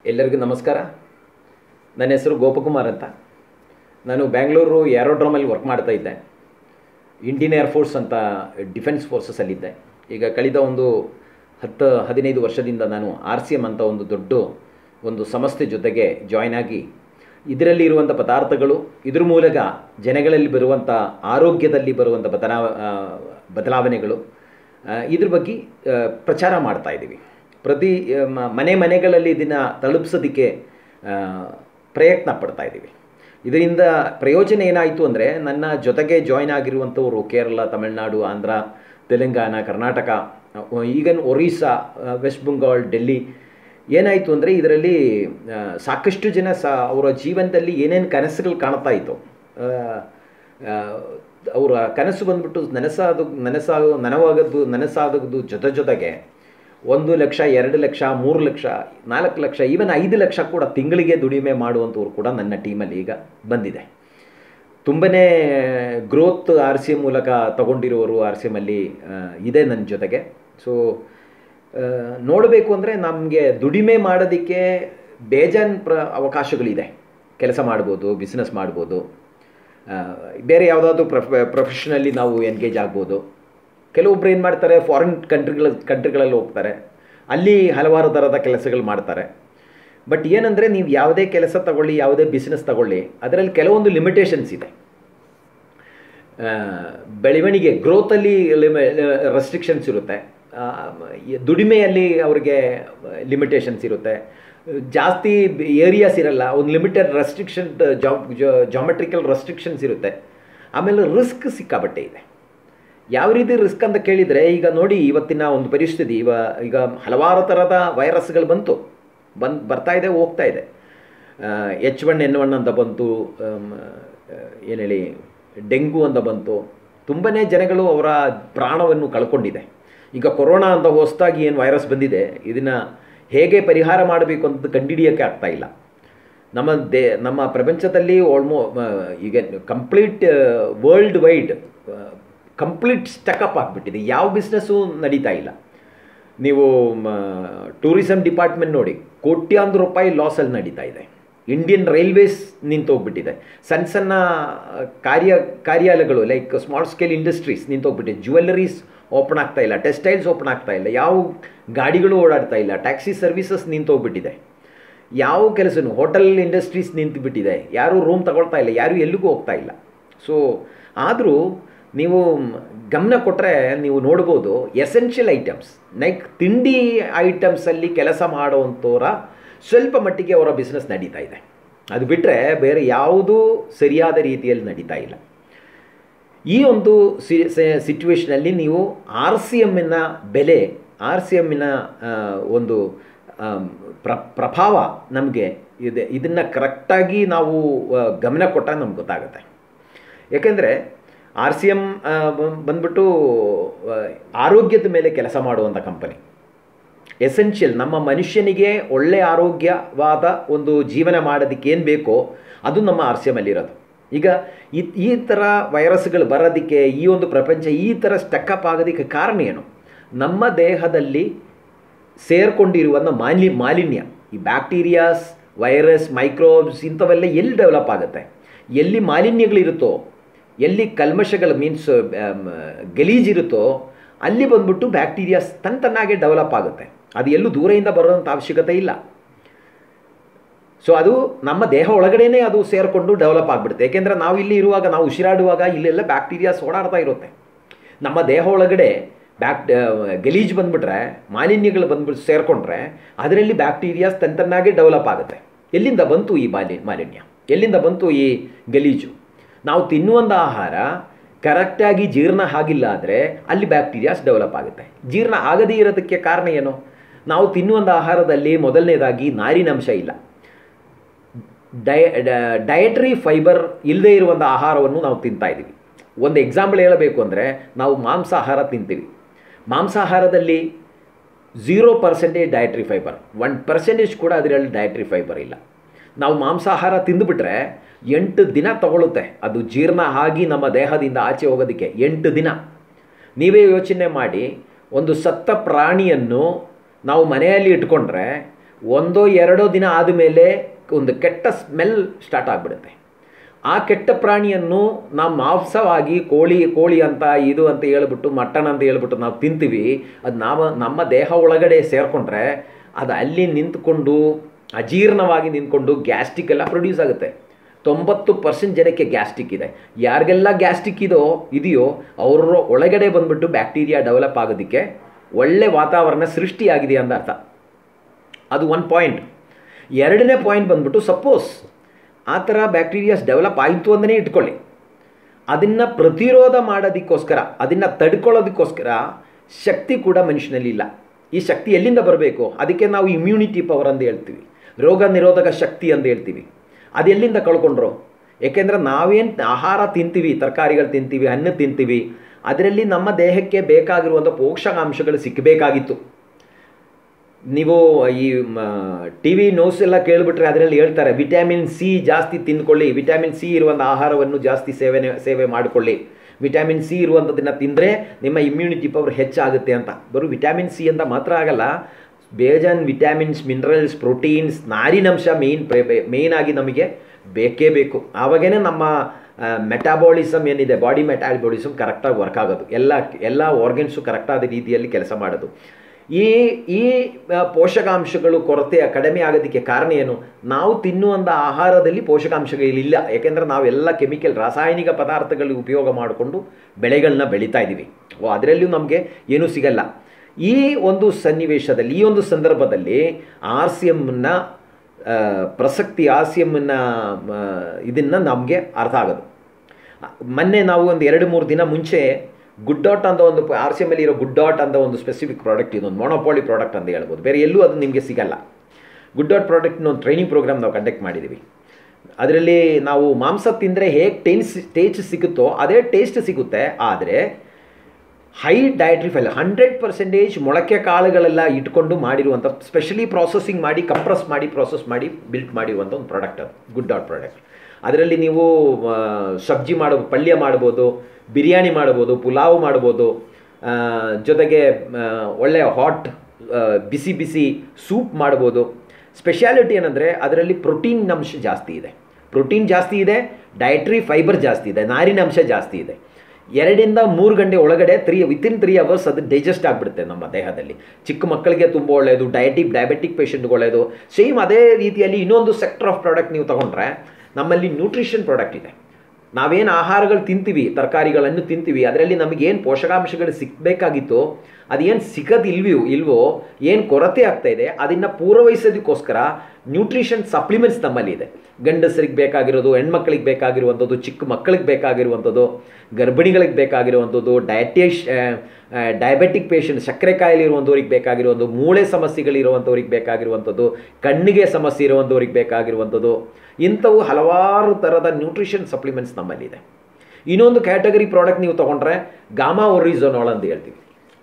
ಎಲ್ಲರಿಗೂ ನಮಸ್ಕಾರ ನನ್ನ ಹೆಸರು ಗೋಪಕುಮಾರ್ ಅಂತ ನಾನು ಬ್ಯಾಂಗ್ಳೂರು ಏರೋಡ್ರೋಮಲ್ಲಿ ವರ್ಕ್ ಮಾಡ್ತಾ ಇದ್ದೆ ಇಂಡಿಯನ್ ಏರ್ಫೋರ್ಸ್ ಅಂತ ಡಿಫೆನ್ಸ್ ಫೋರ್ಸಸಲ್ಲಿದ್ದೆ ಈಗ ಕಳೆದ ಒಂದು ಹತ್ತು ಹದಿನೈದು ವರ್ಷದಿಂದ ನಾನು ಆರ್ ಸಿ ಎಮ್ ಅಂತ ಒಂದು ದೊಡ್ಡ ಒಂದು ಸಂಸ್ಥೆ ಜೊತೆಗೆ ಜಾಯ್ನ್ ಆಗಿ ಇದರಲ್ಲಿ ಇರುವಂಥ ಪದಾರ್ಥಗಳು ಇದ್ರ ಮೂಲಕ ಜನಗಳಲ್ಲಿ ಬರುವಂಥ ಆರೋಗ್ಯದಲ್ಲಿ ಬರುವಂಥ ಬದಲಾವ ಆ, ಬದಲಾವಣೆಗಳು ಆ, ಇದ್ರ ಬಗ್ಗೆ ಆ, ಪ್ರಚಾರ ಮಾಡ್ತಾ ಇದ್ದೀವಿ ಪ್ರತಿ ಆ, ಮ- ಮನೆ ಮನೆಗಳಲ್ಲಿ ಇದನ್ನು ತಲುಪಿಸೋದಕ್ಕೆ ಆ, ಪ್ರಯತ್ನ ಪಡ್ತಾ ಇದ್ದೀವಿ ಇದರಿಂದ ಪ್ರಯೋಜನ ಏನಾಯಿತು ಅಂದರೆ ನನ್ನ ಜೊತೆಗೆ ಜಾಯ್ನ್ ಆಗಿರುವಂಥವರು ಕೇರಳ ತಮಿಳುನಾಡು ಆಂಧ್ರ ತೆಲಂಗಾಣ ಕರ್ನಾಟಕ ಈಗನ್ ಒರಿಸ್ಸಾ ಆ, ವೆಸ್ಟ್ ಬೆಂಗಾಲ್ ಡೆಲ್ಲಿ ಏನಾಯಿತು ಅಂದರೆ ಇದರಲ್ಲಿ ಆ, ಸಾಕಷ್ಟು ಜನ ಸಾ ಅವರ ಜೀವನದಲ್ಲಿ ಏನೇನು ಕನಸುಗಳು ಕಾಣ್ತಾ ಇತ್ತು ಆ, ಆ, ಅವರ ಕನಸು ಬಂದ್ಬಿಟ್ಟು ನನಸಾದ ನನಸಾಗ ನನವಾಗದ್ದು ನನಸಾದದ್ದು ಜೊತೆ ಜೊತೆಗೆ ಒಂದು ಲಕ್ಷ ಎರಡು ಲಕ್ಷ ಮೂರು ಲಕ್ಷ ನಾಲ್ಕು ಲಕ್ಷ ಈವನ್ ಐದು ಲಕ್ಷ ಕೂಡ ತಿಂಗಳಿಗೆ ದುಡಿಮೆ ಮಾಡುವಂಥವ್ರು ಕೂಡ ನನ್ನ ಟೀಮಲ್ಲಿ ಈಗ ಬಂದಿದೆ ತುಂಬನೇ ಗ್ರೋತ್ ಆರ್ ಸಿ ಎಮ್ ಮೂಲಕ ತಗೊಂಡಿರೋರು ಆರ್ ಸಿ ಎಮ್ಮಲ್ಲಿ ಇದೆ ನನ್ನ ಜೊತೆಗೆ ಸೊ ನೋಡಬೇಕು ಅಂದರೆ ನಮಗೆ ದುಡಿಮೆ ಮಾಡೋದಕ್ಕೆ ಬೇಜಾನ್ ಪ್ರ ಅವಕಾಶಗಳಿದೆ ಕೆಲಸ ಮಾಡ್ಬೋದು ಬಿಸ್ನೆಸ್ ಮಾಡ್ಬೋದು ಆ, ಬೇರೆ ಯಾವುದಾದ್ರೂ ಪ್ರೊಫ ಪ್ರೊಫೆಷನಲ್ಲಿ ನಾವು ಎನ್ಗೇಜ್ ಆಗ್ಬೋದು ಕೆಲವೊಬ್ರು ಏನು ಮಾಡ್ತಾರೆ ಫಾರಿನ್ ಕಂಟ್ರಿಗಳ ಕಂಟ್ರಿಗಳಲ್ಲಿ ಹೋಗ್ತಾರೆ ಅಲ್ಲಿ ಹಲವಾರು ಥರದ ಕೆಲಸಗಳು ಮಾಡ್ತಾರೆ ಬಟ್ ಏನಂದರೆ ನೀವು ಯಾವುದೇ ಕೆಲಸ ತಗೊಳ್ಳಿ ಯಾವುದೇ ಬಿಸ್ನೆಸ್ ತಗೊಳ್ಳಿ ಅದರಲ್ಲಿ ಕೆಲವೊಂದು ಲಿಮಿಟೇಷನ್ಸ್ ಇದೆ ಆ, ಬೆಳವಣಿಗೆ ಗ್ರೋತಲ್ಲಿ ರೆಸ್ಟ್ರಿಕ್ಷನ್ಸ್ ಇರುತ್ತೆ ಆ, ಮ- ದುಡಿಮೆಯಲ್ಲಿ ಅವ್ರಿಗೆ ಲಿಮಿಟೇಷನ್ಸ್ ಇರುತ್ತೆ ಜಾಸ್ತಿ ಏರಿಯಾಸ್ ಇರಲ್ಲ ಒಂದು ಲಿಮಿಟೆಡ್ ರೆಸ್ಟ್ರಿಕ್ಷನ್ ಜಾಮೆಟ್ರಿಕಲ್ ರೆಸ್ಟ್ರಿಕ್ಷನ್ಸ್ ಇರುತ್ತೆ ಆಮೇಲೆ ರಿಸ್ಕ್ ಸಿಕ್ಕಾಬಟ್ಟೆ ಇದೆ ಯಾವ ರೀತಿ ರಿಸ್ಕ್ ಅಂತ ಕೇಳಿದರೆ ಈಗ ನೋಡಿ ಇವತ್ತಿನ ಒಂದು ಪರಿಸ್ಥಿತಿ ಇವ ಈಗ ಹಲವಾರು ಥರದ ವೈರಸ್ಗಳು ಬಂತು ಬಂದು ಬರ್ತಾ ಇದೆ ಹೋಗ್ತಾ ಇದೆ ಎಚ್ ಒನ್ ಎನ್ ಒನ್ ಅಂತ ಬಂತು ಏನು ಹೇಳಿ ಡೆಂಗು ಅಂತ ಬಂತು ತುಂಬನೇ ಜನಗಳು ಅವರ ಪ್ರಾಣವನ್ನು ಕಳ್ಕೊಂಡಿದೆ ಈಗ ಕೊರೋನಾ ಅಂತ ಹೊಸದಾಗಿ ಏನು ವೈರಸ್ ಬಂದಿದೆ ಇದನ್ನು ಹೇಗೆ ಪರಿಹಾರ ಮಾಡಬೇಕು ಅಂತ ಕಂಡುಹಿಡಿಯೋಕ್ಕೆ ಆಗ್ತಾ ಇಲ್ಲ ನಮ್ಮ ದೇ ನಮ್ಮ ಪ್ರಪಂಚದಲ್ಲಿ ಆಲ್ಮೋ ಈಗ complete world wide complete stuck up ಆಗಿಬಿಟ್ಟಿದೆ ಯಾವ ಬಿಸ್ನೆಸ್ಸು ನಡೀತಾ ಇಲ್ಲ ನೀವು ಟೂರಿಸಮ್ ಡಿಪಾರ್ಟ್ಮೆಂಟ್ ನೋಡಿ ಕೋಟ್ಯಾಂತರ ರೂಪಾಯಿ ಲಾಸಲ್ಲಿ ನಡೀತಾ ಇದೆ ಇಂಡಿಯನ್ ರೈಲ್ವೇಸ್ ನಿಂತೋಗ್ಬಿಟ್ಟಿದೆ ಸಣ್ಣ ಸಣ್ಣ ಕಾರ್ಯ ಕಾರ್ಯಾಲಯಗಳು ಲೈಕ್ ಸ್ಮಾಲ್ ಸ್ಕೇಲ್ ಇಂಡಸ್ಟ್ರೀಸ್ ನಿಂತೋಗ್ಬಿಟ್ಟಿದೆ ಜ್ಯುವೆಲ್ಲರೀಸ್ ಓಪನ್ ಆಗ್ತಾ ಇಲ್ಲ ಟೆಕ್ಸ್ಟೈಲ್ಸ್ ಓಪನ್ ಆಗ್ತಾ ಇಲ್ಲ ಯಾವ ಗಾಡಿಗಳು ಓಡಾಡ್ತಾ ಇಲ್ಲ ಟ್ಯಾಕ್ಸಿ ಸರ್ವಿಸಸ್ ನಿಂತೋಗ್ಬಿಟ್ಟಿದೆ ಯಾವ ಕೆಲಸನೂ ಹೋಟೆಲ್ ಇಂಡಸ್ಟ್ರೀಸ್ ನಿಂತುಬಿಟ್ಟಿದೆ ಯಾರೂ ರೂಮ್ ತಗೊಳ್ತಾ ಇಲ್ಲ ಯಾರೂ ಎಲ್ಲಿಗೂ ಹೋಗ್ತಾ ಇಲ್ಲ ಸೊ ಆದರೂ ನೀವು ಗಮನ ಕೊಟ್ಟರೆ ನೀವು ನೋಡ್ಬೋದು ಎಸೆನ್ಷಿಯಲ್ ಐಟಮ್ಸ್ ಲೈಕ್ ತಿಂಡಿ ಐಟಮ್ಸಲ್ಲಿ ಕೆಲಸ ಮಾಡುವಂಥವರ ಸ್ವಲ್ಪ ಮಟ್ಟಿಗೆ ಅವರ ಬಿಸ್ನೆಸ್ ನಡೀತಾ ಇದೆ ಅದು ಬಿಟ್ಟರೆ ಬೇರೆ ಯಾವುದೂ ಸರಿಯಾದ ರೀತಿಯಲ್ಲಿ ನಡೀತಾ ಇಲ್ಲ ಈ ಒಂದು ಸಿ ಸಿಚುವೇಷನಲ್ಲಿ ನೀವು ಆರ್ ಸಿ ಎಮ್ಮಿನ ಬೆಲೆ ಆರ್ ಸಿ ಎಮ್ಮಿನ ಒಂದು ಆಮ್, ಪ್ರ ಪ್ರಭಾವ ನಮಗೆ ಇದೆ ಇದನ್ನು ಕರೆಕ್ಟಾಗಿ ನಾವು ಆ, ಗಮನ ಕೊಟ್ಟಾಗ ನಮ್ಗೆ ಗೊತ್ತಾಗುತ್ತೆ ಯಾಕೆಂದರೆ ಆರ್ ಸಿ ಎಮ್ ಬಂದ್ಬಿಟ್ಟು ಆ, ಆರೋಗ್ಯದ ಮೇಲೆ ಕೆಲಸ ಮಾಡುವಂಥ ಕಂಪನಿ ಎಸೆನ್ಷಿಯಲ್ ನಮ್ಮ ಮನುಷ್ಯನಿಗೆ ಒಳ್ಳೆ ಆರೋಗ್ಯವಾದ ಒಂದು ಜೀವನ ಮಾಡೋದಕ್ಕೆ ಏನು ಬೇಕೋ ಅದು ನಮ್ಮ ಆರ್ ಸಿ ಎಮ್ಮಲ್ಲಿರೋದು ಈಗ ಈ ಈ ಥರ ವೈರಸ್ಗಳು ಬರೋದಕ್ಕೆ ಈ ಒಂದು ಪ್ರಪಂಚ ಈ ಥರ ಸ್ಟಕ್ಕಪ್ ಆಗೋದಕ್ಕೆ ಕಾರಣ ಏನು ನಮ್ಮ ದೇಹದಲ್ಲಿ ಸೇರ್ಕೊಂಡಿರುವಂಥ ಮಾಲಿ ಮಾಲಿನ್ಯ ಈ ಬ್ಯಾಕ್ಟೀರಿಯಾಸ್ ವೈರಸ್ ಮೈಕ್ರೋಬ್ಸ್ ಇಂಥವೆಲ್ಲ ಎಲ್ಲಿ ಡೆವಲಪ್ ಆಗುತ್ತೆ ಎಲ್ಲಿ ಮಾಲಿನ್ಯಗಳಿರುತ್ತೋ ಎಲ್ಲಿ ಕಲ್ಮಶಗಳು ಮೀನ್ಸ್ ಗಲೀಜಿರುತ್ತೋ ಅಲ್ಲಿ ಬಂದ್ಬಿಟ್ಟು ಬ್ಯಾಕ್ಟೀರಿಯಾಸ್ ತನ್ನ ತನ್ನಾಗೆ ಡೆವಲಪ್ ಆಗುತ್ತೆ ಅದು ಎಲ್ಲೂ ದೂರದಿಂದ ಬರೋಂಥ ಅವಶ್ಯಕತೆ ಇಲ್ಲ ಸೊ ಅದು ನಮ್ಮ ದೇಹ ಒಳಗಡೆನೇ ಅದು ಸೇರಿಕೊಂಡು ಡೆವಲಪ್ ಆಗಿಬಿಡುತ್ತೆ ಏಕೆಂದರೆ ನಾವು ಇಲ್ಲಿ ಇರುವಾಗ ನಾವು ಉಸಿರಾಡುವಾಗ ಇಲ್ಲೆಲ್ಲ ಬ್ಯಾಕ್ಟೀರಿಯಾಸ್ ಓಡಾಡ್ತಾ ಇರುತ್ತೆ ನಮ್ಮ ದೇಹ ಒಳಗಡೆ ಬ್ಯಾಕ್ ಗಲೀಜು ಬಂದ್ಬಿಟ್ರೆ ಮಾಲಿನ್ಯಗಳು ಬಂದ್ಬಿಟ್ಟು ಸೇರಿಕೊಂಡ್ರೆ ಅದರಲ್ಲಿ ಬ್ಯಾಕ್ಟೀರಿಯಾಸ್ ತನ್ನ ತನ್ನಾಗೆ ಡೆವಲಪ್ ಆಗುತ್ತೆ ಎಲ್ಲಿಂದ ಬಂತು ಈ ಮಾಲಿ ಮಾಲಿನ್ಯ ಎಲ್ಲಿಂದ ಬಂತು ಈ ಗಲೀಜು ನಾವು ತಿನ್ನುವಂಥ ಆಹಾರ ಕರೆಕ್ಟಾಗಿ ಜೀರ್ಣ ಆಗಿಲ್ಲ ಆದರೆ ಅಲ್ಲಿ ಬ್ಯಾಕ್ಟೀರಿಯಾಸ್ ಡೆವಲಪ್ ಆಗುತ್ತೆ ಜೀರ್ಣ ಆಗದೇ ಇರೋದಕ್ಕೆ ಕಾರಣ ಏನು ನಾವು ತಿನ್ನುವಂಥ ಆಹಾರದಲ್ಲಿ ಮೊದಲನೇದಾಗಿ ನಾರಿನಂಶ ಇಲ್ಲ ಡಯ ಡಯಟ್ರಿ ಫೈಬರ್ ಇಲ್ಲದೇ ಇರುವಂಥ ಆಹಾರವನ್ನು ನಾವು ತಿಂತಾ ಇದ್ದೀವಿ ಒಂದು ಎಕ್ಸಾಂಪಲ್ ಹೇಳಬೇಕು ಅಂದರೆ ನಾವು ಮಾಂಸಾಹಾರ ತಿಂತೀವಿ ಮಾಂಸಾಹಾರದಲ್ಲಿ zero percentage dietary fibre one percentage ಕೂಡ ಅದರಲ್ಲಿ ಡಯಟ್ರಿ ಫೈಬರ್ ಇಲ್ಲ ನಾವು ಮಾಂಸಾಹಾರ ತಿಂದುಬಿಟ್ರೆ ಎಂಟು ದಿನ ತಗೊಳ್ಳುತ್ತೆ ಅದು ಜೀರ್ಣ ಆಗಿ ನಮ್ಮ ದೇಹದಿಂದ ಆಚೆ ಹೋಗೋದಕ್ಕೆ ಎಂಟು ದಿನ ನೀವೇ ಯೋಚನೆ ಮಾಡಿ ಒಂದು ಸತ್ತ ಪ್ರಾಣಿಯನ್ನು ನಾವು ಮನೆಯಲ್ಲಿ ಇಟ್ಕೊಂಡ್ರೆ ಒಂದೋ ಎರಡೋ ದಿನ ಆದಮೇಲೆ ಒಂದು ಕೆಟ್ಟ ಸ್ಮೆಲ್ ಸ್ಟಾರ್ಟ್ ಆಗಿಬಿಡುತ್ತೆ ಆ ಕೆಟ್ಟ ಪ್ರಾಣಿಯನ್ನು ನಾವು ಮಾಂಸವಾಗಿ ಕೋಳಿ ಕೋಳಿ ಅಂತ ಇದು ಅಂತ ಹೇಳ್ಬಿಟ್ಟು ಮಟನ್ ಅಂತ ಹೇಳ್ಬಿಟ್ಟು ನಾವು ತಿಂತೀವಿ ಅದು ನಾವು ನಮ್ಮ ದೇಹ ಒಳಗಡೆ ಸೇರಿಕೊಂಡ್ರೆ ಅದು ಅಲ್ಲಿ ನಿಂತ್ಕೊಂಡು ಅಜೀರ್ಣವಾಗಿ ನಿಂತ್ಕೊಂಡು ಗ್ಯಾಸ್ಟಿಕ್ ಎಲ್ಲ ಪ್ರೊಡ್ಯೂಸ್ ಆಗುತ್ತೆ ತೊಂಬತ್ತು ಪರ್ಸೆಂಟ್ ಜನಕ್ಕೆ ಗ್ಯಾಸ್ಟಿಕ್ ಇದೆ ಯಾರಿಗೆಲ್ಲ ಗ್ಯಾಸ್ಟಿಕ್ ಇದೋ ಇದೆಯೋ ಅವರ ಒಳಗಡೆ ಬಂದ್ಬಿಟ್ಟು ಬ್ಯಾಕ್ಟೀರಿಯಾ ಡೆವಲಪ್ ಆಗೋದಕ್ಕೆ ಒಳ್ಳೆ ವಾತಾವರಣ ಸೃಷ್ಟಿಯಾಗಿದೆ ಅಂತ ಅರ್ಥ ಅದು ಒನ್ ಪಾಯಿಂಟ್ ಎರಡನೇ ಪಾಯಿಂಟ್ ಬಂದ್ಬಿಟ್ಟು ಸಪೋಸ್ ಆ ಥರ ಬ್ಯಾಕ್ಟೀರಿಯಾಸ್ ಡೆವಲಪ್ ಆಯಿತು ಅಂತಲೇ ಇಟ್ಕೊಳ್ಳಿ ಅದನ್ನು ಪ್ರತಿರೋಧ ಮಾಡೋದಕ್ಕೋಸ್ಕರ ಅದನ್ನು ತಡ್ಕೊಳ್ಳೋದಕ್ಕೋಸ್ಕರ ಶಕ್ತಿ ಕೂಡ ಮನುಷ್ಯನಲ್ಲಿ ಇಲ್ಲ ಈ ಶಕ್ತಿ ಎಲ್ಲಿಂದ ಬರಬೇಕು ಅದಕ್ಕೆ ನಾವು ಇಮ್ಯುನಿಟಿ ಪವರ್ ಅಂತ ಹೇಳ್ತೀವಿ ರೋಗ ನಿರೋಧಕ ಶಕ್ತಿ ಅಂತ ಹೇಳ್ತೀವಿ ಅದು ಎಲ್ಲಿಂದ ಕಳ್ಕೊಂಡ್ರು ಏಕೆಂದರೆ ನಾವೇನು ಆಹಾರ ತಿಂತೀವಿ ತರಕಾರಿಗಳು ತಿಂತೀವಿ ಹಣ್ಣು ತಿಂತೀವಿ ಅದರಲ್ಲಿ ನಮ್ಮ ದೇಹಕ್ಕೆ ಬೇಕಾಗಿರುವಂಥ ಪೋಷಕಾಂಶಗಳು ಸಿಕ್ಕಬೇಕಾಗಿತ್ತು ನೀವು ಈ ಟಿ ವಿ ನ್ಯೂಸ್ ಎಲ್ಲ ಕೇಳಿಬಿಟ್ರೆ ಅದರಲ್ಲಿ ಹೇಳ್ತಾರೆ ವಿಟಮಿನ್ ಸಿ ಜಾಸ್ತಿ ತಿಂದ್ಕೊಳ್ಳಿ ವಿಟಮಿನ್ ಸಿ ಇರುವಂಥ ಆಹಾರವನ್ನು ಜಾಸ್ತಿ ಸೇವನೆ ಸೇವೆ ಮಾಡಿಕೊಳ್ಳಿ ವಿಟಮಿನ್ ಸಿ ಇರುವಂಥದ್ದನ್ನು ತಿಂದರೆ ನಿಮ್ಮ ಇಮ್ಯುನಿಟಿ ಪವರ್ ಹೆಚ್ಚಾಗುತ್ತೆ ಅಂತ ಬರೀ ವಿಟಮಿನ್ ಸಿ ಅಂತ ಮಾತ್ರ ಆಗಲ್ಲ ಬೇಜನ್ ವಿಟಮಿನ್ಸ್ ಮಿನರಲ್ಸ್ ಪ್ರೋಟೀನ್ಸ್ ನಾರಿನಂಶ ಮೇಯ್ನ್ ಮೇಯ್ನ್ ಆಗಿ ನಮಗೆ ಬೇಕೇ ಬೇಕು ಆವಾಗೇ ನಮ್ಮ ಮೆಟಾಬಾಲಿಸಮ್ ಏನಿದೆ ಬಾಡಿ ಮೆಟಾಬಾಲಿಸಮ್ ಕರೆಕ್ಟಾಗಿ ವರ್ಕ್ ಆಗೋದು ಎಲ್ಲ ಎಲ್ಲ ಆರ್ಗನ್ಸು ಕರೆಕ್ಟಾದ ರೀತಿಯಲ್ಲಿ ಕೆಲಸ ಮಾಡೋದು ಈ ಈ ಪೋಷಕಾಂಶಗಳು ಕೊರತೆ ಕಡಿಮೆ ಆಗೋದಕ್ಕೆ ಕಾರಣ ಏನು ನಾವು ತಿನ್ನುವಂಥ ಆಹಾರದಲ್ಲಿ ಪೋಷಕಾಂಶಗಳಿಲ್ಲ ಯಾಕೆಂದರೆ ನಾವೆಲ್ಲ ಕೆಮಿಕಲ್ ರಾಸಾಯನಿಕ ಪದಾರ್ಥಗಳು ಉಪಯೋಗ ಮಾಡಿಕೊಂಡು ಬೆಳೆಗಳನ್ನ ಬೆಳೀತಾ ಇದ್ದೀವಿ ಓ ಅದರಲ್ಲೂ ನಮಗೆ ಏನೂ ಸಿಗಲ್ಲ ಈ ಒಂದು ಸನ್ನಿವೇಶದಲ್ಲಿ ಈ ಒಂದು ಸಂದರ್ಭದಲ್ಲಿ ಆರ್ ಸಿ ಎಮ್ಮನ್ನ ಪ್ರಸಕ್ತಿ ಆರ್ ಸಿ ಎಮ್ಮನ್ನ ಇದನ್ನು ನಮಗೆ ಅರ್ಥ ಆಗೋದು ಮೊನ್ನೆ ನಾವು ಒಂದು ಎರಡು ಮೂರು ದಿನ ಮುಂಚೆ ಗುಡ್ ಡಾಟ್ ಅಂತ ಒಂದು ಆರ್ ಸಿ ಎಮ್ ಎಲ್ ಇರೋ ಗುಡ್ ಡಾಟ್ ಅಂತ ಒಂದು ಸ್ಪೆಸಿಫಿಕ್ ಪ್ರಾಡಕ್ಟ್ ಇದೊಂದು ಮೊನೋಪಾಲಿ ಪ್ರಾಡಕ್ಟ್ ಅಂತ ಹೇಳ್ಬೋದು ಬೇರೆ ಎಲ್ಲೂ ಅದು ನಿಮಗೆ ಸಿಗಲ್ಲ ಗುಡ್ ಡಾಟ್ ಪ್ರಾಡಕ್ಟ್ನ ಒಂದು ಟ್ರೈನಿಂಗ್ ಪ್ರೋಗ್ರಾಮ್ ನಾವು ಕಂಡಕ್ಟ್ ಮಾಡಿದ್ದೀವಿ ಅದರಲ್ಲಿ ನಾವು ಮಾಂಸ ತಿಂದರೆ ಹೇಗೆ ಟೇಸ್ಟ್ ಟೇಸ್ಟ್ ಸಿಗುತ್ತೋ ಅದೇ ಟೇಸ್ಟ್ ಸಿಗುತ್ತೆ ಆದರೆ high dietary fibre hundred percentage ಮೊಳಕೆ ಕಾಳುಗಳೆಲ್ಲ ಇಟ್ಕೊಂಡು ಮಾಡಿರುವಂಥ ಸ್ಪೆಷಲಿ ಪ್ರಾಸೆಸಿಂಗ್ ಮಾಡಿ ಕಂಪ್ರೆಸ್ ಮಾಡಿ ಪ್ರಾಸೆಸ್ ಮಾಡಿ ಬಿಲ್ಟ್ ಮಾಡಿರುವಂಥ ಒಂದು ಪ್ರಾಡಕ್ಟ್ ಅದು ಗುಡ್ ಡಾಟ್ ಪ್ರಾಡಕ್ಟ್ ಅದರಲ್ಲಿ ನೀವು ಸಬ್ಜಿ ಮಾಡೋ ಪಲ್ಯ ಮಾಡ್ಬೋದು ಬಿರಿಯಾನಿ ಮಾಡ್ಬೋದು ಪುಲಾವ್ ಮಾಡ್ಬೋದು ಜೊತೆಗೆ ಒಳ್ಳೆಯ ಹಾಟ್ ಬಿಸಿ ಬಿಸಿ ಸೂಪ್ ಮಾಡ್ಬೋದು ಸ್ಪೆಷಾಲಿಟಿ ಏನಂದರೆ ಅದರಲ್ಲಿ ಪ್ರೋಟೀನ್ ಅಂಶ ಜಾಸ್ತಿ ಇದೆ ಪ್ರೋಟೀನ್ ಜಾಸ್ತಿ ಇದೆ ಡಯಟ್ರಿ ಫೈಬರ್ ಜಾಸ್ತಿ ಇದೆ ನಾರಿನ ಅಂಶ ಜಾಸ್ತಿ ಇದೆ ಎರಡಿಂದ ಮೂರು ಗಂಟೆ ಒಳಗಡೆ ತ್ರೀ ವಿತಿನ್ ತ್ರೀ ಅವರ್ಸ್ ಅದು ಡೈಜೆಸ್ಟ್ ಆಗಿಬಿಡುತ್ತೆ ನಮ್ಮ ದೇಹದಲ್ಲಿ ಚಿಕ್ಕ ಮಕ್ಕಳಿಗೆ ತುಂಬ ಒಳ್ಳೆಯದು ಡಯಟಿಕ್ ಡಯಾಬೆಟಿಕ್ ಪೇಷಂಟ್ಗೆ ಒಳ್ಳೆಯದು ಸೇಮ್ ಅದೇ ರೀತಿಯಲ್ಲಿ ಇನ್ನೊಂದು ಸೆಕ್ಟರ್ ಆಫ್ ಪ್ರಾಡಕ್ಟ್ ನೀವು ತೊಗೊಂಡ್ರೆ ನಮ್ಮಲ್ಲಿ ನ್ಯೂಟ್ರಿಷನ್ ಪ್ರಾಡಕ್ಟ್ ಇದೆ ನಾವೇನು ಆಹಾರಗಳು ತಿಂತೀವಿ ತರಕಾರಿಗಳನ್ನು ತಿಂತೀವಿ ಅದರಲ್ಲಿ ನಮಗೇನು ಪೋಷಕಾಂಶಗಳು ಸಿಕ್ಕಬೇಕಾಗಿತ್ತು ಅದೇನು ಸಿಗೋದಿಲ್ವಿಯೋ ಇಲ್ವೋ ಏನು ಕೊರತೆ ಆಗ್ತಾ ಇದೆ ಅದನ್ನು ಪೂರೈಸೋದಕ್ಕೋಸ್ಕರ ನ್ಯೂಟ್ರಿಷನ್ ಸಪ್ಲಿಮೆಂಟ್ಸ್ ನಮ್ಮಲ್ಲಿ ಇದೆ ಗಂಡಸರಿಗೆ ಬೇಕಾಗಿರೋದು ಹೆಣ್ಮಕ್ಳಿಗೆ ಬೇಕಾಗಿರುವಂಥದ್ದು ಚಿಕ್ಕ ಮಕ್ಕಳಿಗೆ ಬೇಕಾಗಿರುವಂಥದ್ದು ಗರ್ಭಿಣಿಗಳಿಗೆ ಬೇಕಾಗಿರುವಂಥದ್ದು ಡಯಟೇಶ್ ಡಯಾಬೆಟಿಕ್ ಪೇಷಂಟ್ ಸಕ್ಕರೆ ಕಾಯಿಲೆ ಇರುವಂಥವ್ರಿಗೆ ಬೇಕಾಗಿರುವಂಥದ್ದು ಮೂಳೆ ಸಮಸ್ಯೆಗಳಿರುವಂಥವ್ರಿಗೆ ಬೇಕಾಗಿರುವಂಥದ್ದು ಕಣ್ಣಿಗೆ ಸಮಸ್ಯೆ ಇರುವಂಥವ್ರಿಗೆ ಬೇಕಾಗಿರುವಂಥದ್ದು ಇಂಥವು ಹಲವಾರು ಥರದ ನ್ಯೂಟ್ರಿಷನ್ ಸಪ್ಲಿಮೆಂಟ್ಸ್ ನಮ್ಮಲ್ಲಿದೆ ಇನ್ನೊಂದು ಕ್ಯಾಟಗರಿ ಪ್ರಾಡಕ್ಟ್ ನೀವು ತೊಗೊಂಡ್ರೆ ಗಾಮಾ ಒರಿಝೋನಾಲ್ ಅಂತ ಹೇಳ್ತೀವಿ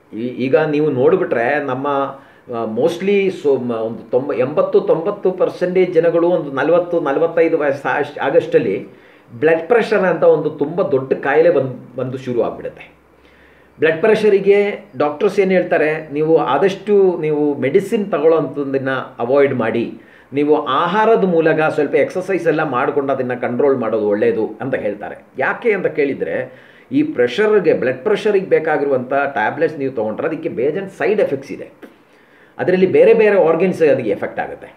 ಈಗ ನೀವು ನೋಡಿಬಿಟ್ರೆ ನಮ್ಮ ಮೋಸ್ಟ್ಲಿ ಸೊ ಒಂದು ತೊಂಬ ಎಂಬತ್ತು ತೊಂಬತ್ತು ಪರ್ಸೆಂಟೇಜ್ ಜನಗಳು ಒಂದು ನಲವತ್ತು ನಲವತ್ತೈದು ವಯಸ್ಸು ಆಗಸ್ಟಲ್ಲಿ ಬ್ಲಡ್ ಪ್ರೆಷರ್ ಅಂತ ಒಂದು ತುಂಬ ದೊಡ್ಡ ಕಾಯಿಲೆ ಬಂದು ಬಂದು ಶುರು ಆಗಿಬಿಡುತ್ತೆ ಬ್ಲಡ್ ಪ್ರೆಷರಿಗೆ ಡಾಕ್ಟರ್ಸ್ ಏನು ಹೇಳ್ತಾರೆ ನೀವು ಆದಷ್ಟು ನೀವು ಮೆಡಿಸಿನ್ ತಗೊಳ್ಳೋಂಥದ್ದನ್ನು ಅವಾಯ್ಡ್ ಮಾಡಿ ನೀವು ಆಹಾರದ ಮೂಲಕ ಸ್ವಲ್ಪ ಎಕ್ಸಸೈಸ್ ಎಲ್ಲ ಮಾಡಿಕೊಂಡು ಅದನ್ನು ಕಂಟ್ರೋಲ್ ಮಾಡೋದು ಒಳ್ಳೆಯದು ಅಂತ ಹೇಳ್ತಾರೆ ಯಾಕೆ ಅಂತ ಕೇಳಿದರೆ ಈ ಪ್ರೆಷರ್ಗೆ ಬ್ಲಡ್ ಪ್ರೆಷರಿಗೆ ಬೇಕಾಗಿರುವಂಥ ಟ್ಯಾಬ್ಲೆಟ್ಸ್ ನೀವು ತೊಗೊಂಡ್ರೆ ಅದಕ್ಕೆ ಬೇಜನ್ ಸೈಡ್ ಎಫೆಕ್ಟ್ಸ್ ಇದೆ ಅದರಲ್ಲಿ ಬೇರೆ ಬೇರೆ ಆರ್ಗನ್ಸ್ ಅದಕ್ಕೆ ಎಫೆಕ್ಟ್ ಆಗುತ್ತೆ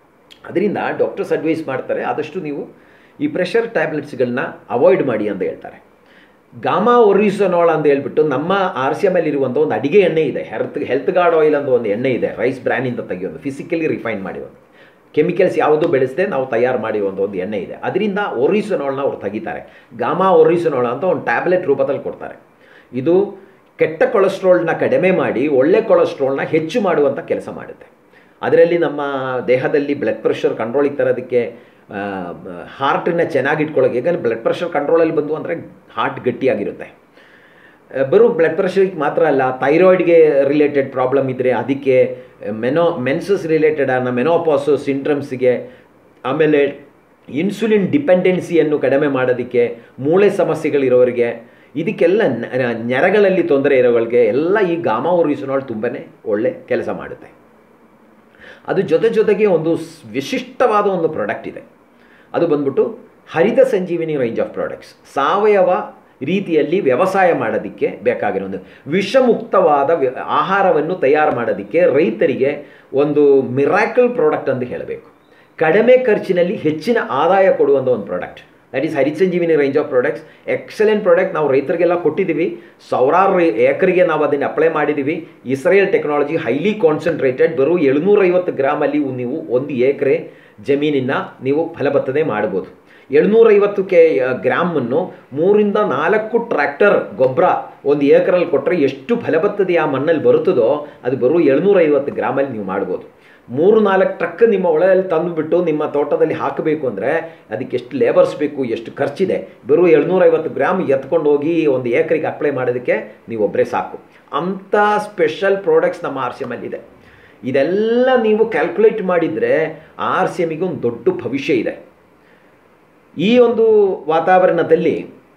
ಅದರಿಂದ ಡಾಕ್ಟರ್ಸ್ ಅಡ್ವೈಸ್ ಮಾಡ್ತಾರೆ ಆದಷ್ಟು ನೀವು ಈ ಪ್ರೆಷರ್ ಟ್ಯಾಬ್ಲೆಟ್ಸ್ಗಳನ್ನ ಅವಾಯ್ಡ್ ಮಾಡಿ ಅಂತ ಹೇಳ್ತಾರೆ ಗಾಮಾ ಒರಿಸೋನಾಲ್ ಅಂತ ಹೇಳ್ಬಿಟ್ಟು ನಮ್ಮ ಆರ್ ಸಿ ಎಮ್ ಇರುವಂಥ ಒಂದು ಅಡಿಗೆ ಎಣ್ಣೆ ಇದೆ ಹೆಲ್ತ್ ಹೆಲ್ತ್ ಗಾರ್ಡ್ ಆಯಿಲ್ ಅಂತ ಒಂದು ಎಣ್ಣೆ ಇದೆ ರೈಸ್ ಬ್ರ್ಯಾನಿಂದ ತೆಗೆಯೋದು ಫಿಸಿಕಲಿ ರಿಫೈನ್ ಮಾಡಿರೋದು ಕೆಮಿಕಲ್ಸ್ ಯಾವುದು ಬೆಳೆಸದೆ ನಾವು ತಯಾರು ಮಾಡಿರುವಂಥ ಒಂದು ಎಣ್ಣೆ ಇದೆ ಅದರಿಂದ ಒರಿಸೋನಾಲ್ನ ಅವ್ರು ತೆಗಿತಾರೆ ಗಾಮಾ ಒರಿಸೋನಾಲ್ ಅಂತ ಒಂದು ಟ್ಯಾಬ್ಲೆಟ್ ರೂಪದಲ್ಲಿ ಕೊಡ್ತಾರೆ ಇದು ಕೆಟ್ಟ ಕೊಲೆಸ್ಟ್ರಾಲ್ನ ಕಡಿಮೆ ಮಾಡಿ ಒಳ್ಳೆ ಕೊಲೆಸ್ಟ್ರಾಲ್ನ ಹೆಚ್ಚು ಮಾಡುವಂಥ ಕೆಲಸ ಮಾಡುತ್ತೆ ಅದರಲ್ಲಿ ನಮ್ಮ ದೇಹದಲ್ಲಿ ಬ್ಲಡ್ ಪ್ರೆಷರ್ ಕಂಟ್ರೋಲಿಗೆ ತರೋದಕ್ಕೆ ಹಾರ್ಟನ್ನ ಚೆನ್ನಾಗಿ ಇಟ್ಕೊಳ್ಳೋಕೆ ಯಾಕಂದರೆ ಬ್ಲಡ್ ಪ್ರೆಷರ್ ಕಂಟ್ರೋಲಲ್ಲಿ ಬಂದು ಅಂದರೆ ಹಾರ್ಟ್ ಗಟ್ಟಿಯಾಗಿರುತ್ತೆ ಬರೋ ಬ್ಲಡ್ ಪ್ರೆಷರಿಗೆ ಮಾತ್ರ ಅಲ್ಲ ಥೈರಾಯ್ಡ್ಗೆ ರಿಲೇಟೆಡ್ ಪ್ರಾಬ್ಲಮ್ ಇದ್ದರೆ ಅದಕ್ಕೆ ಮೆನೋ ಮೆನ್ಸಸ್ ರಿಲೇಟೆಡ್ ಅನ್ನೋ ಮೆನೋಪಾಸು ಸಿಂಡ್ರಮ್ಸ್ಗೆ ಆಮೇಲೆ ಇನ್ಸುಲಿನ್ ಡಿಪೆಂಡೆನ್ಸಿಯನ್ನು ಕಡಿಮೆ ಮಾಡೋದಕ್ಕೆ ಮೂಳೆ ಸಮಸ್ಯೆಗಳಿರೋರಿಗೆ ಇದಕ್ಕೆಲ್ಲ ನೆರಗಳಲ್ಲಿ ತೊಂದರೆ ಇರೋಗಳಿಗೆ ಎಲ್ಲ ಈ ಗಾಮಾ ಒರಿಸೋನಾಲ್ ತುಂಬಾ ಒಳ್ಳೆ ಕೆಲಸ ಮಾಡುತ್ತೆ ಅದು ಜೊತೆ ಜೊತೆಗೆ ಒಂದು ಸ್- ವಿಶಿಷ್ಟವಾದ ಒಂದು ಪ್ರಾಡಕ್ಟ್ ಇದೆ ಅದು ಬಂದ್ಬಿಟ್ಟು ಹರಿತ ಸಂಜೀವಿನಿ ರೇಂಜ್ ಆಫ್ ಪ್ರಾಡಕ್ಟ್ಸ್ ಸಾವಯವ ರೀತಿಯಲ್ಲಿ ವ್ಯವಸಾಯ ಮಾಡೋದಕ್ಕೆ ಬೇಕಾಗಿರೋ ಒಂದು ವಿಷಮುಕ್ತವಾದ ವ್ಯ- ಆಹಾರವನ್ನು ತಯಾರು ಮಾಡೋದಕ್ಕೆ ರೈತರಿಗೆ ಒಂದು ಮಿರಾಕಲ್ ಪ್ರಾಡಕ್ಟ್ ಅಂತ ಹೇಳಬೇಕು ಕಡಿಮೆ ಖರ್ಚಿನಲ್ಲಿ ಹೆಚ್ಚಿನ ಆದಾಯ ಕೊಡುವಂಥ ಒಂದು product that is Harisanjeevini range of products excellent product ನಾವು ರೈತರಿಗೆಲ್ಲ ಕೊಟ್ಟಿದ್ದೀವಿ ಸಾವಿರಾರು ಏಕರಿಗೆ ನಾವು ಅದನ್ನು ಅಪ್ಲೈ ಮಾಡಿದ್ದೀವಿ ಇಸ್ರೇಲ್ ಟೆಕ್ನಾಲಜಿ ಹೈಲಿ ಕಾನ್ಸಂಟ್ರೇಟೆಡ್ ಬರೋ ಏಳ್ನೂರೈವತ್ತು ಗ್ರಾಮಲ್ಲಿ ನೀವು ಒಂದು ಎಕರೆ ಜಮೀನಿನ ನೀವು ಫಲಬತ್ತನೆ ಮಾಡ್ಬೋದು ಏಳ್ನೂರೈವತ್ತು ಕೆ ಗ್ರಾಮನ್ನು ಮೂರಿಂದ ನಾಲ್ಕು ಟ್ರ್ಯಾಕ್ಟರ್ ಗೊಬ್ಬರ ಒಂದು ಏಕರಲ್ಲಿ ಕೊಟ್ಟರೆ ಎಷ್ಟು ಫಲಬತ್ತತೆ ಆ ಮಣ್ಣಲ್ಲಿ ಬರುತ್ತದೋ ಅದು ಬರೋ ಏಳ್ನೂರೈವತ್ತು ಗ್ರಾಮಲ್ಲಿ ನೀವು ಮಾಡ್ಬೋದು ಮೂರು ನಾಲ್ಕು ಟ್ರಕ್ ನಿಮ್ಮ ಒಳಯಲ್ಲಿ ತಂದುಬಿಟ್ಟು ನಿಮ್ಮ ತೋಟದಲ್ಲಿ ಹಾಕಬೇಕು ಅಂದರೆ ಅದಕ್ಕೆ ಎಷ್ಟು ಲೇಬರ್ಸ್ ಬೇಕು ಎಷ್ಟು ಖರ್ಚಿದೆ ಬರೋ ಏಳ್ನೂರೈವತ್ತು ಗ್ರಾಮ್ ಎತ್ಕೊಂಡು ಹೋಗಿ ಒಂದು ಏಕರಿಗೆ ಅಪ್ಲೈ ಮಾಡೋದಕ್ಕೆ ನೀವು ಒಬ್ಬರೇ ಸಾಕು ಅಂಥ ಸ್ಪೆಷಲ್ ಪ್ರಾಡಕ್ಟ್ಸ್ ನಮ್ಮ ಆರ್ ಸಿ ಎಮ್ಮಲ್ಲಿದೆ ಇದೆಲ್ಲ ನೀವು ಕ್ಯಾಲ್ಕುಲೇಟ್ ಮಾಡಿದರೆ ಆರ್ ಸಿ ಎಮ್ಮಿಗೆ ಒಂದು ದೊಡ್ಡ ಭವಿಷ್ಯ ಇದೆ ಈ ಒಂದು ವಾತಾವರಣದಲ್ಲಿ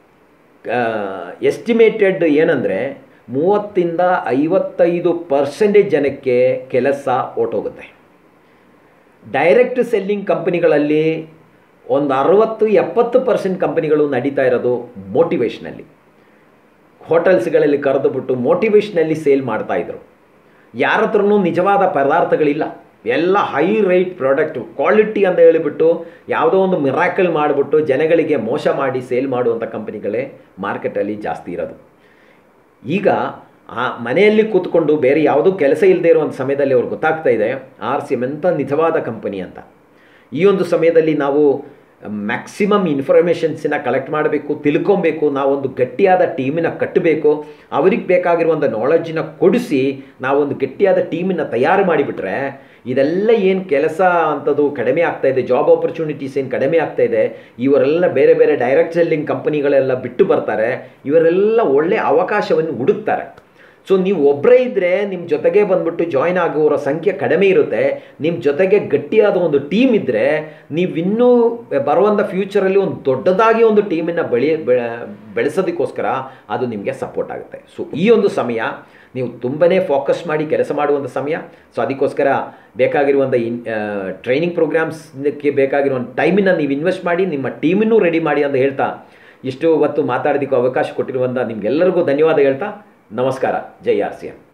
ಎಸ್ಟಿಮೇಟೆಡ್ ಏನಂದರೆ ಮೂವತ್ತಿಂದ ಐವತ್ತೈದು ಪರ್ಸೆಂಟೇಜ್ ಜನಕ್ಕೆ ಕೆಲಸ ಹೊರ್ಟೋಗುತ್ತೆ ಡೈರೆಕ್ಟ್ ಸೆಲ್ಲಿಂಗ್ ಕಂಪನಿಗಳಲ್ಲಿ ಒಂದು ಅರವತ್ತು ಎಪ್ಪತ್ತು ಪರ್ಸೆಂಟ್ ಕಂಪನಿಗಳು ನಡೀತಾ ಇರೋದು ಮೋಟಿವೇಶ್ನಲ್ಲಿ ಹೋಟೆಲ್ಸ್ಗಳಲ್ಲಿ ಕರೆದುಬಿಟ್ಟು ಮೋಟಿವೇಶ್ನಲ್ಲಿ ಸೇಲ್ ಮಾಡ್ತಾಯಿದ್ರು ಯಾರ ಹತ್ರನೂ ನಿಜವಾದ ಪದಾರ್ಥಗಳಿಲ್ಲ ಎಲ್ಲ ಹೈ ರೇಟ್ ಪ್ರಾಡಕ್ಟು ಕ್ವಾಲಿಟಿ ಅಂತ ಹೇಳಿಬಿಟ್ಟು ಯಾವುದೋ ಒಂದು ಮಿರಾಕಲ್ ಮಾಡಿಬಿಟ್ಟು ಜನಗಳಿಗೆ ಮೋಸ ಮಾಡಿ ಸೇಲ್ ಮಾಡುವಂಥ ಕಂಪನಿಗಳೇ ಮಾರ್ಕೆಟಲ್ಲಿ ಜಾಸ್ತಿ ಇರೋದು ಈಗ ಆ ಮನೆಯಲ್ಲಿ ಕೂತ್ಕೊಂಡು ಬೇರೆ ಯಾವುದೂ ಕೆಲಸ ಇಲ್ಲದೆ ಇರುವಂಥ ಸಮಯದಲ್ಲಿ ಅವ್ರಿಗೆ ಗೊತ್ತಾಗ್ತಾ ಇದೆ ಆರ್ ಸಿ ಎಮ್ ಎಂಥ ನಿಜವಾದ ಕಂಪನಿ ಅಂತ ಈ ಒಂದು ಸಮಯದಲ್ಲಿ ನಾವು ಮ್ಯಾಕ್ಸಿಮಮ್ ಇನ್ಫಾರ್ಮೇಷನ್ಸನ್ನ ಕಲೆಕ್ಟ್ ಮಾಡಬೇಕು ತಿಳ್ಕೊಬೇಕು ನಾವೊಂದು ಗಟ್ಟಿಯಾದ ಟೀಮಿನ ಕಟ್ಟಬೇಕು ಅವ್ರಿಗೆ ಬೇಕಾಗಿರುವಂಥ ನಾಲೆಡ್ಜಿನ ಕೊಡಿಸಿ ನಾವೊಂದು ಗಟ್ಟಿಯಾದ ಟೀಮನ್ನು ತಯಾರು ಮಾಡಿಬಿಟ್ರೆ ಇದೆಲ್ಲ ಏನು ಕೆಲಸ ಅಂಥದ್ದು ಕಡಿಮೆ ಆಗ್ತಾ ಇದೆ ಜಾಬ್ ಆಪರ್ಚುನಿಟೀಸ್ ಏನು ಕಡಿಮೆ ಆಗ್ತಾ ಇದೆ ಇವರೆಲ್ಲ ಬೇರೆ ಬೇರೆ ಡೈರೆಕ್ಟ್ ಸೆಲ್ಲಿಂಗ್ ಕಂಪನಿಗಳೆಲ್ಲ ಬಿಟ್ಟು ಬರ್ತಾರೆ ಇವರೆಲ್ಲ ಒಳ್ಳೆ ಅವಕಾಶವನ್ನು ಹುಡುಕ್ತಾರೆ ಸೊ ನೀವು ಒಬ್ಬರೇ ಇದ್ದರೆ ನಿಮ್ಮ ಜೊತೆಗೆ ಬಂದ್ಬಿಟ್ಟು ಜಾಯ್ನ್ ಆಗುವವರ ಸಂಖ್ಯೆ ಕಡಿಮೆ ಇರುತ್ತೆ ನಿಮ್ಮ ಜೊತೆಗೆ ಗಟ್ಟಿಯಾದ ಒಂದು ಟೀಮ್ ಇದ್ದರೆ ನೀವು ಇನ್ನೂ ಬರುವಂಥ ಫ್ಯೂಚರಲ್ಲಿ ಒಂದು ದೊಡ್ಡದಾಗಿ ಒಂದು ಟೀಮನ್ನು ಬೆಳೆ ಬೆಳೆಸೋದಕ್ಕೋಸ್ಕರ ಅದು ನಿಮಗೆ ಸಪೋರ್ಟ್ ಆಗುತ್ತೆ ಸೊ ಈ ಒಂದು ಸಮಯ ನೀವು ತುಂಬನೇ ಫೋಕಸ್ ಮಾಡಿ ಕೆಲಸ ಮಾಡುವಂಥ ಸಮಯ ಸೊ ಅದಕ್ಕೋಸ್ಕರ ಬೇಕಾಗಿರುವಂಥ ಇನ್ ಟ್ರೈನಿಂಗ್ ಪ್ರೋಗ್ರಾಮ್ಸ್ಗೆ ಬೇಕಾಗಿರುವಂಥ ಟೈಮನ್ನು ನೀವು ಇನ್ವೆಸ್ಟ್ ಮಾಡಿ ನಿಮ್ಮ ಟೀಮನ್ನು ರೆಡಿ ಮಾಡಿ ಅಂತ ಹೇಳ್ತಾ ಇಷ್ಟು ಹೊತ್ತು ಮಾತಾಡೋದಕ್ಕೆ ಅವಕಾಶ ಕೊಟ್ಟಿರುವಂಥ ನಿಮ್ಗೆಲ್ಲರಿಗೂ ಧನ್ಯವಾದ ಹೇಳ್ತಾ ನಮಸ್ಕಾರ ಜೈ ಆರ್ ಸಿ ಎಂ